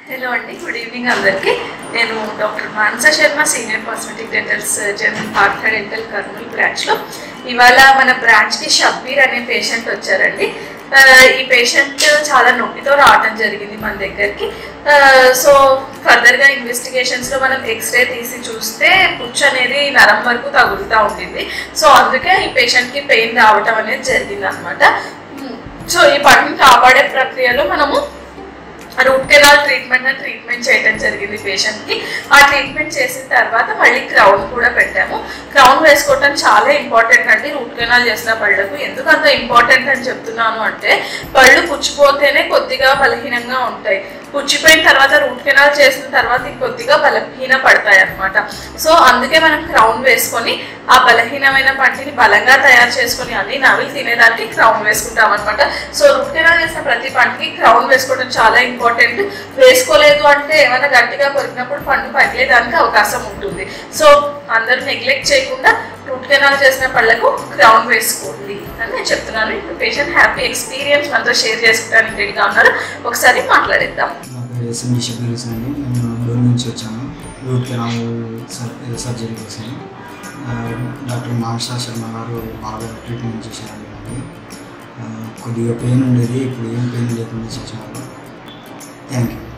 hello అండి good evening అందరికీ నేను doctor Manasa Sharma senior cosmetic dental surgeon Partha dental Kurnool బ్రాంచ్లో ఇవాళ మన బ్రాంచ్కి షబ్బీర్ అనే పేషెంట్ వచ్చారండి ఆ, ఈ పేషెంట్ చాలా నొప్పితో రావటం జరిగింది మన దగ్గరికి ఆ, సో ఫర్దర్గా ఇన్వెస్టిగేషన్స్లో మనం ఎక్స్రే తీసి చూస్తే పుచ్చు అనేది నరం వరకు తగులుతూ ఉండింది సో అందుకే ఈ పేషెంట్కి పెయిన్ రావటం అనేది జరిగింది అనమాట సో ఈ పంటను కాపాడే ప్రక్రియలో మనము రూట్ కెనాల్ ట్రీట్మెంట్ అని ట్రీట్మెంట్ చేయడం జరిగింది పేషెంట్ కి ఆ ట్రీట్మెంట్ చేసిన తర్వాత మళ్ళీ క్రౌన్ కూడా పెట్టాము క్రౌన్ వేసుకోవటం చాలా ఇంపార్టెంట్ అండి రూట్ కెనాల్ చేసిన పళ్ళకు ఎందుకు అంత ఇంపార్టెంట్ అని చెప్తున్నాను అంటే పళ్ళు పుచ్చిపోతేనే కొద్దిగా బలహీనంగా ఉంటాయి పుచ్చిపోయిన తర్వాత రూట్ కెనాల్ చేసిన తర్వాత ఇంకొద్దిగా బలహీన పడతాయి అనమాట సో అందుకే మనం క్రౌన్ వేసుకొని ఆ బలహీనమైన పంటిని బలంగా తయారు చేసుకొని అన్ని నవిలు తినేదానికి క్రౌన్ వేసుకుంటాం అనమాట సో రూట్ కెనాల్ చేసిన ప్రతి పంటికి క్రౌన్ వేసుకోవడం చాలా ఇంపార్టెంట్ వేసుకోలేదు అంటే ఏమైనా గట్టిగా కొరికినప్పుడు పండు పగిలేదానికి అవకాశం ఉంటుంది సో అందరూ నెగ్లెక్ట్ చేయకుండా రూట్ కెనాల్ చేసిన పళ్ళకు క్రౌన్ వేసుకోండి అని నేను చెప్తున్నాను ఇప్పుడు పేషెంట్ హ్యాపీ ఎక్స్పీరియన్స్ మనతో షేర్ చేసుకోవడానికి రెడీగా ఉన్నారు ఒకసారి మాట్లాడేద్దాం నా పేరు ఎస్ఎండి షబీర్స్ అండి నేను డోర్ నుంచి వచ్చాను రూట్ కెనాల్ సర్ సర్జరీ చేశాను ఆ, డాక్టర్ మానసా శర్మ గారు బాగా ట్రీట్మెంట్ చేశారు నాకు ఆ, కొద్దిగా పెయిన్ ఉండేది ఇప్పుడు ఏం పెయిన్ లేకుండా చేశారు థ్యాంక్ యూ